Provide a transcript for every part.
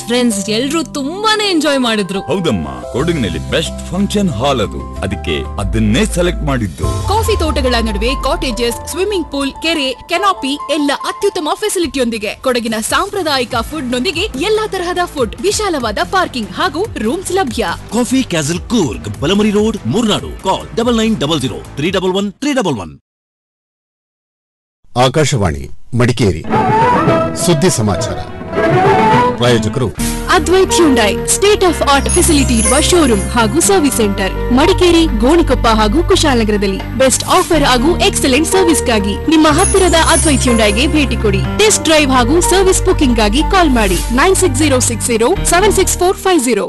friends ಎಲ್ರೂ ತುಂಬಾನೇ enjoy ಮಾಡಿದ್ರು ಹೌದಮ್ಮ ಕೊಡಗಿನಲ್ಲಿ ಬೆಸ್ಟ್ ಫಂಕ್ಷನ್ ಹಾಲ್ ಅದು ಅದಕ್ಕೆ ಅದನ್ನೇ ಸೆಲೆಕ್ಟ್ ಮಾಡಿದ್ದು ಕಾಫಿ ತೋಟಗಳ ನಡುವೆ ಕಾಟೇಜಸ್ ಸ್ವಿಮ್ಮಿಂಗ್ ಪೂಲ್ ಕೆರೆ ಕೆನಾಪಿ ಎಲ್ಲ ಅತ್ಯುತ್ತಮ ಫೆಸಿಲಿಟಿಯೊಂದಿಗೆ ಕೊಡಗಿನ ಸಾಂಪ್ರದಾಯಿಕ ಫುಡ್ ನೊಂದಿಗೆ ಎಲ್ಲಾ ತರಹದ ಫುಡ್ ವಿಶಾಲವಾದ ಪಾರ್ಕಿಂಗ್ ಹಾಗೂ ರೂಮ್ಸ್ ಲಭ್ಯ coffee castle Coorg Balamuri road Murnad call double nine double zero three double one three double one Akashvani Madikeri ಸುದ್ದಿ ಸಮಾಚಾರ ಪ್ರಾಯೋಜಕರು Advaith Hyundai state of art facility ಇರುವ ಶೋರೂಮ್ ಹಾಗೂ ಸರ್ವಿಸ್ ಸೆಂಟರ್ ಮಡಿಕೇರಿ ಗೋಣಿಕೊಪ್ಪ ಹಾಗೂ ಕುಶಾಲನಗರದಲ್ಲಿ ಬೆಸ್ಟ್ ಆಫರ್ ಹಾಗೂ ಎಕ್ಸಲೆಂಟ್ ಸರ್ವಿಸ್ಗಾಗಿ ನಿಮ್ಮ ಹತ್ತಿರದ ಅದ್ವೈತ್ ಹ್ಯುಂಡೈಗೆ ಭೇಟಿ ಕೊಡಿ ಟೆಸ್ಟ್ ಡ್ರೈವ್ ಹಾಗೂ ಸರ್ವಿಸ್ ಬುಕಿಂಗ್ ಗಾಗಿ ಕಾಲ್ ಮಾಡಿ nine six zero six zero seven six four five zero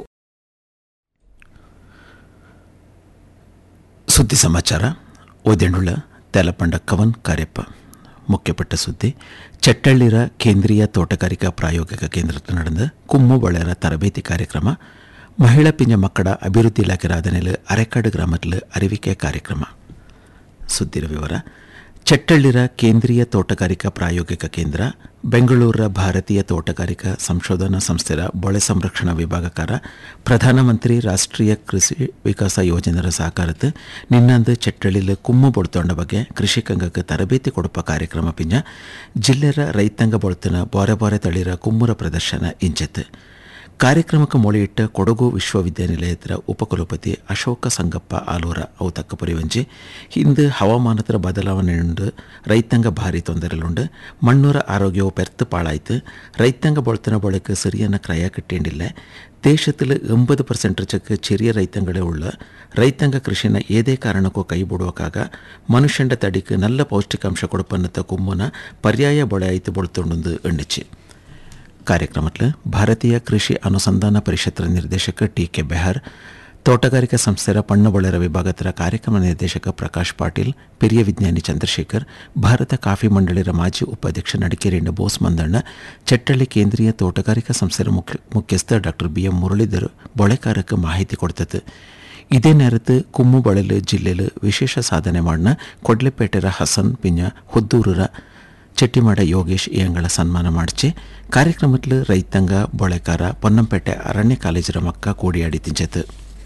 ಸುದ್ದಿ ಸಮಾಚಾರ ಓದೆಂಡುಳ್ಳ ತೆಲಪಂಡ ಕವನ್ ಕಾರ್ಯಪ್ಪ ಮುಖ್ಯಪಟ್ಟ ಸುದ್ದಿ ಚಟ್ಟಳ್ಳಿರ ಕೇಂದ್ರೀಯ ತೋಟಗಾರಿಕಾ ಪ್ರಾಯೋಗಿಕ ಕೇಂದ್ರത്തിൽ ನಡೆದ ಕುಮ್ಮು ಬಳೆರ ತರಬೇತಿ ಕಾರ್ಯಕ್ರಮ ಮಹಿಳಾ ಪಿಂಜ ಮಕ್ಕಳ ಅಭಿವೃದ್ಧಿ ಇಲಾಖೆ ರಾಧನೆಲು ಅರೆಕಾಡು ಗ್ರಾಮದಲ್ಲಿ ಅರಿವಿಕೆ ಕಾರ್ಯಕ್ರಮ ಸುದ್ದಿರ ವಿವರ ಚಟ್ಟಳ್ಳಿರ ಕೇಂದ್ರೀಯ ತೋಟಗಾರಿಕಾ ಪ್ರಾಯೋಗಿಕ ಕೇಂದ್ರ ಬೆಂಗಳೂರ ಭಾರತೀಯ ತೋಟಗಾರಿಕಾ ಸಂಶೋಧನಾ ಸಂಸ್ಥೆಯ ಬೊಳೆ ಸಂರಕ್ಷಣಾ ವಿಭಾಗಕಾರ ಪ್ರಧಾನಮಂತ್ರಿ ರಾಷ್ಟ್ರೀಯ ಕೃಷಿ ವಿಕಾಸ ಯೋಜನೆಯ ಸಹಕಾರത്ത് ನಿನ್ನಂದು ಚಟ್ಟಳ್ಳಿಲು ಕುಮ್ಮು ಬೊಳ್ತೊಂಡ ಬಗ್ಗೆ ಕೃಷಿಕಂಗಕ್ಕೆ ತರಬೇತಿ ಕೊಡುವ ಕಾರ್ಯಕ್ರಮ ಪಿಂಜ ಜಿಲ್ಲೆರ ರೈತಾಂಗ ಬೊಳ್ತನ ಬಾರೆ ಬಾರೆ ತಳಿರ ಕುಮ್ಮುರ ಪ್ರದರ್ಶನ ಇಂಚೆತ್ತು ಕಾರ್ಯಕ್ರಮಕ್ಕೆ ಮೊಳೆಯಿಟ್ಟ ಕೊಡಗು ವಿಶ್ವವಿದ್ಯಾನಿಲಯದ ಉಪಕುಲಪತಿ ಅಶೋಕ ಸಂಗಪ್ಪ ಆಲೂರ ಅವು ತಕ್ಕ ಪರಿವಂಜಿ ಹಿಂದೆ ಹವಾಮಾನದ ಬದಲಾವಣೆಯುಂಡು ರೈತಾಂಗ ಭಾರಿ ತೊಂದರೆಲುಂಡು ಮಣ್ಣೂರ ಆರೋಗ್ಯವು ಪೆರ್ತು ಪಾಳಾಯ್ತು ರೈತಾಂಗ ಬೊಳ್ತನ ಬಳಿಕ ಸರಿಯನ್ನ ಕ್ರಯ കിട്ടേണ്ടില്ല ದೇಶത്തിൽ ಎಂಬತ್ತು ಪರ್ಸೆಂಟ್ ಚಕ್ಕೆ ചെറിയ ರೈತಂಗಳೇ ಉಳ್ಳ ರೈತಾಂಗ ಕೃಷಿನ ಏದೇ ಕಾರಣಕ್ಕೂ ಕೈಬಿಡುವಕ್ಕಾಗ ಮನುಷ್ಯಂಡ ತಡಿക്ക് നല്ല ಪೌಷ್ಟಿಕಾಂಶ ಕೊಡುಪನ್ನತ್ತ ಕುಮ್ಮುನ ಪರ್ಯಾಯ ಬೊಳೆ ಆಯ್ತು ಬೊಳ್ತೊಂಡು ಎಣ್ಣಿಚ್ಚಿ ಕಾರ್ಯಕ್ರಮದಲ್ಲಿ ಭಾರತೀಯ ಕೃಷಿ ಅನುಸಂಧಾನ ಪರಿಷತ್ತರ ನಿರ್ದೇಶಕ ಟಿ ಕೆ ಬೆಹರ್ ತೋಟಗಾರಿಕಾ ಸಂಸ್ಥೆಯ ಪಣ್ಣಬೊಳೆರ ವಿಭಾಗದ ಕಾರ್ಯಕ್ರಮ ನಿರ್ದೇಶಕ ಪ್ರಕಾಶ್ ಪಾಟೀಲ್ ಹಿರಿಯ ವಿಜ್ಞಾನಿ ಚಂದ್ರಶೇಖರ್ ಭಾರತ ಕಾಫಿ ಮಂಡಳಿಯ ಮಾಜಿ ಉಪಾಧ್ಯಕ್ಷ ನಡಿಕೇರಿಯಿಂದ ಬೋಸ್ ಮಂದಣ್ಣ ಚಟ್ಟಳ್ಳಿ ಕೇಂದ್ರೀಯ ತೋಟಗಾರಿಕಾ ಸಂಸ್ಥೆಯ ಮುಖ್ಯ ಮುಖ್ಯಸ್ಥ ಡಾಕ್ಟರ್ ಬಿ ಎಂ ಮುರಳೀಧರ್ ಬೊಳೆಕಾರಕ್ಕೆ ಮಾಹಿತಿ ಕೊಡ್ತದೆ ಇದೇ ನೇರത്ത് ಕುಮ್ಮು ಬಳಲು ಜಿಲ್ಲೆಲು ವಿಶೇಷ ಸಾಧನೆ ಮಾಡಿನ ಕೊಡ್ಲೆಪೇಟೆರ ಹಸನ್ ಪಿಂಜ ಹುದ್ದೂರರ ಚೆಟ್ಟಿಮಾಡ ಯೋಗೇಶ್ ಇಯಂಗಳ ಸನ್ಮಾನ ಮಾಡಿಸಿ ಕಾರ್ಯಕ್ರಮದಲ್ಲಿ ರೈತಾಂಗ ಬೊಳೆಕಾರ ಪೊನ್ನಂಪೇಟೆ ಅರಣ್ಯ ಕಾಲೇಜರ ಮಕ್ಕ ಕೂಡಿಯಾಡಿ ತಿಂಚತು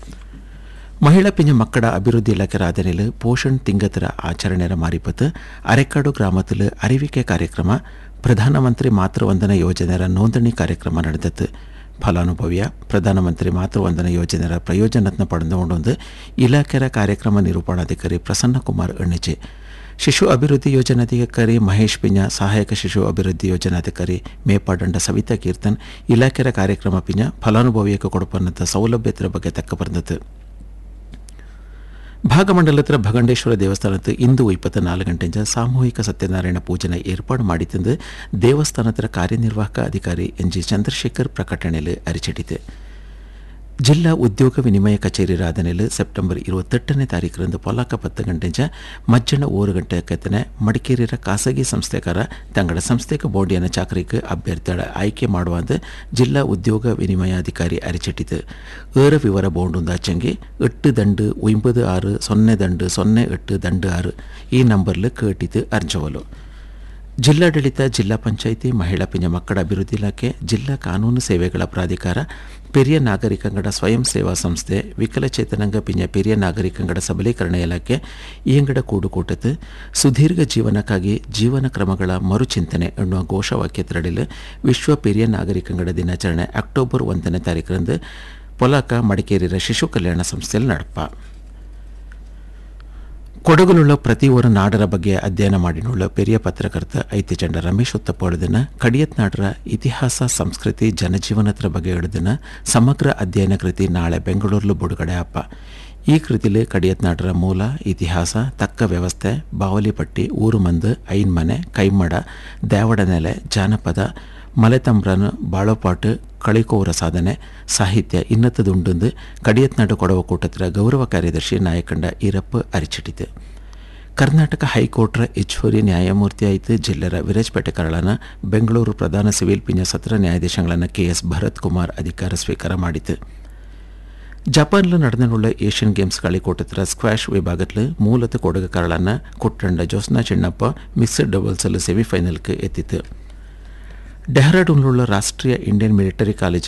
ಮಹಿಳಾ ಪಿಂಜ ಮಕ್ಕಳ ಅಭಿವೃದ್ಧಿ ಇಲಾಖೆ ರಾಧನೆಲು ಪೋಷಣ್ ತಿಂಗತರ ಆಚರಣೆರ ಮಾರಿಪತ್ತು ಅರೆಕಾಡು ಗ್ರಾಮದಲ್ಲಿ ಅರಿವಿಕೆ ಕಾರ್ಯಕ್ರಮ ಪ್ರಧಾನಮಂತ್ರಿ ಮಾತೃವಂದನಾ ಯೋಜನೆಯ ನೋಂದಣಿ ಕಾರ್ಯಕ್ರಮ ನಡೆದತ್ತು ಫಲಾನುಭವಿಯ ಪ್ರಧಾನಮಂತ್ರಿ ಮಾತೃವಂದನಾ ಯೋಜನೆಯ ಪ್ರಯೋಜನತ್ನ ಪಡೆದುಕೊಂಡು ಇಲಾಖೆಯ ಕಾರ್ಯಕ್ರಮ ನಿರೂಪಣಾಧಿಕಾರಿ ಪ್ರಸನ್ನಕುಮಾರ್ ಎಣ್ಣಿಚೆ ಶಿಶು ಅಭಿವೃದ್ಧಿ ಯೋಜನಾಧಿಕಾರಿ ಮಹೇಶ್ ಪಿಂಜ ಸಹಾಯಕ ಶಿಶು ಅಭಿವೃದ್ಧಿ ಯೋಜನಾಧಿಕಾರಿ ಮೇಪಾಡಂಡ ಸವಿತಾ ಕೀರ್ತನ್ ಇಲಾಖೆಯ ಕಾರ್ಯಕ್ರಮ ಪಿಂಜ ಫಲಾನುಭವಿಯಕ್ಕೆ ಕೊಡುಪನ್ನದ ಸೌಲಭ್ಯತರ ಬಗ್ಗೆ ತಕ್ಕ ಬಂದದ್ದು ಭಾಗಮಂಡಲತ್ರ ಭಗಂಡೇಶ್ವರ ದೇವಸ್ಥಾನದ ಇಂದು ಇಪ್ಪತ್ತ ನಾಲ್ಕು ಗಂಟೆಯಿಂದ ಸಾಮೂಹಿಕ ಸತ್ಯನಾರಾಯಣ ಪೂಜನೆ ಏರ್ಪಾಡು ಮಾಡಿದ್ದೆಂದು ದೇವಸ್ಥಾನದ ಕಾರ್ಯನಿರ್ವಾಹಕ ಅಧಿಕಾರಿ ಎನ್ ಜಿ ಚಂದ್ರಶೇಖರ್ ಪ್ರಕಟಣೆಯಲ್ಲಿ ಅರಿಚಿಟ್ಟಿದೆ ಜಿಲ್ಲಾ ಉದ್ಯೋಗ ವಿನಿಮಯ ಕಚೇರಿ ರಾಧನೆಯಲ್ಲಿ ಸೆಪ್ಟೆಂಬರ್ ഇരുപത്തെട്ടിനെ താരീഖിರಂದು ಪೊಲಾಕ ಪತ್ತು ಗಂಟೆಂಚ ಮಜ್ಜನ ಓರು ಗಂಟೆ ಕೆತ್ತನೆ ಮಡಿಕೇರಿಯ ಖಾಸಗಿ ಸಂಸ್ಥೆಕಾರ ತಂಗಡ ಸಂಸ್ಥೆಗೆ ಬೋರ್ಡಿಯನ್ನ ಚಾಕರಿಗೆ ಅಭ್ಯರ್ಥಿಗಳ ಆಯ್ಕೆ ಮಾಡುವಂದು ಜಿಲ್ಲಾ ಉದ್ಯೋಗ ವಿನಿಮಯಾಧಿಕಾರಿ ಅರಿಚಿಟ್ಟಿತು ಏರ ವಿವರ ಬೋರ್ಡುಂದಾಚಂಗೆ ಎಟ್ಟು ದಂಡು ಒಂಬದು ಆರು ಸೊನ್ನೆ ದಂಡು ಸೊನ್ನೆ ಎಟ್ಟು ದಂಡು ಆರು ಈ ನಂಬರ್ಲು ಕೇಟಿತು ಅರ್ಜವಲು ಜಿಲ್ಲಾಡಳಿತ ಜಿಲ್ಲಾ ಪಂಚಾಯಿತಿ ಮಹಿಳಾ ಪಿಂಜ ಮಕ್ಕಳ ಅಭಿವೃದ್ಧಿ ಇಲಾಖೆ ಜಿಲ್ಲಾ ಕಾನೂನು ಸೇವೆಗಳ ಪ್ರಾಧಿಕಾರ ಪೆರಿಯ ನಾಗರಿಕಂಗಡ ಸ್ವಯಂ ಸೇವಾ ಸಂಸ್ಥೆ ವಿಕಲಚೇತನಂಗ ಪಿಂಜ ಪೆರಿಯ ನಾಗರಿಕಂಗಡ ಸಬಲೀಕರಣ ಇಲಾಖೆ ಈಯಂಗಡ ಕೂಡುಕೂಟത്ത് ಸುದೀರ್ಘ ಜೀವನಕ್ಕಾಗಿ ಜೀವನ ಕ್ರಮಗಳ ಮರುಚಿಂತನೆ ಎನ್ನುವ ಘೋಷವಾಕ್ಯದರಡಿಲು ವಿಶ್ವ ಪೆರಿಯ ನಾಗರಿಕಂಗಡ ದಿನಾಚರಣೆ ಅಕ್ಟೋಬರ್ ಒಂದನೇ ತಾರೀಖರಂದು ಪೊಲಾಕ ಮಡಿಕೇರಿಯ ಶಿಶು ಕಲ್ಯಾಣ ಸಂಸ್ಥೆಯಲ್ಲಿ ನಡಪ ಕೊಡಗಲುಳ್ಳ ಪ್ರತಿ ಒಂದು ನಾಡರ ಬಗ್ಗೆ ಅಧ್ಯಯನ ಮಾಡಿನುಳ್ಳ ಪೆರಿಯ ಪತ್ರಕರ್ತ ಐತಿಚಂಡ ರಮೇಶ್ ಉತ್ತಪ್ಪ ಎಳುದಿನ ಕಡಿಯತ್ ನಾಡರ ಇತಿಹಾಸ ಸಂಸ್ಕೃತಿ ಜನಜೀವನದ ಬಗ್ಗೆ ಎಳುದಿನ ಸಮಗ್ರ ಅಧ್ಯಯನ ಕೃತಿ ನಾಳೆ ಬೆಂಗಳೂರಲು ಬಿಡುಗಡೆ ಅಪ್ಪ ಈ ಕೃತಿಲಿ ಕಡಿಯತ್ ನಾಡರ ಮೂಲ ಇತಿಹಾಸ ತಕ್ಕ ವ್ಯವಸ್ಥೆ ಬಾವಲಿಪಟ್ಟಿ ಊರು ಮಂದು ಐನ್ಮನೆ ಕೈಮಡ ದ್ಯಾವಡ ನೆಲೆ ಜಾನಪದ ಮಲೆತಂಬ್ರನು ಬಾಳೋಪಾಟು ಕಳಿಕೋವರ ಸಾಧನೆ ಸಾಹಿತ್ಯ ಇನ್ನತ್ತದುಂಡು ಕಡಿಯತ್ನಾಡು ಕೊಡವ ಕೂಟತ್ರ ಗೌರವ ಕಾರ್ಯದರ್ಶಿ ನಾಯಕಂಡ ಈರಪ್ಪ ಅರಿಚಿಟ್ಟಿದೆ ಕರ್ನಾಟಕ ಹೈಕೋರ್ಟ್ರ ಹೆಚ್ಚುವರಿ ನ್ಯಾಯಮೂರ್ತಿ ಆಯಿತು ಜಿಲ್ಲೆರ ವಿರಾಜಪೇಟೆ ಕರಳನ ಬೆಂಗಳೂರು ಪ್ರಧಾನ ಸಿವಿಲ್ ಪಿಂಜ ಸತ್ರ ನ್ಯಾಯಾಧೀಶಗಳನ್ನು ಕೆ ಎಸ್ ಭರತ್ ಕುಮಾರ್ ಅಧಿಕಾರ ಸ್ವೀಕಾರ ಮಾಡಿತು ಜಪಾನ್ಲು ನಡೆದನುಳ್ಳ ಏಷ್ಯನ್ ಗೇಮ್ಸ್ കളിക്കൂട്ടത്തിൽ ಸ್ಕ್ವಾಷ್ ವಿಭಾಗത്തിൽ ಮೂಲತ ಕೊಡಗು ಕರಳನ ಕುಟ್ಟಂಡ ಜೋಸ್ನಾ ಚಿಣ್ಣಪ್ಪ ಮಿಕ್ಸಡ್ ಡಬಲ್ಸಲ್ಲಿ ಸೆಮಿಫೈನಲ್ಗೆ ಎತ್ತಿತು ಡೆಹ್ರಾಡೂನ್ലുള്ള ರಾಷ್ಟ್ರೀಯ ಇಂಡಿಯನ್ ಮಿಲಿಟರಿ ಕಾಲೇಜ್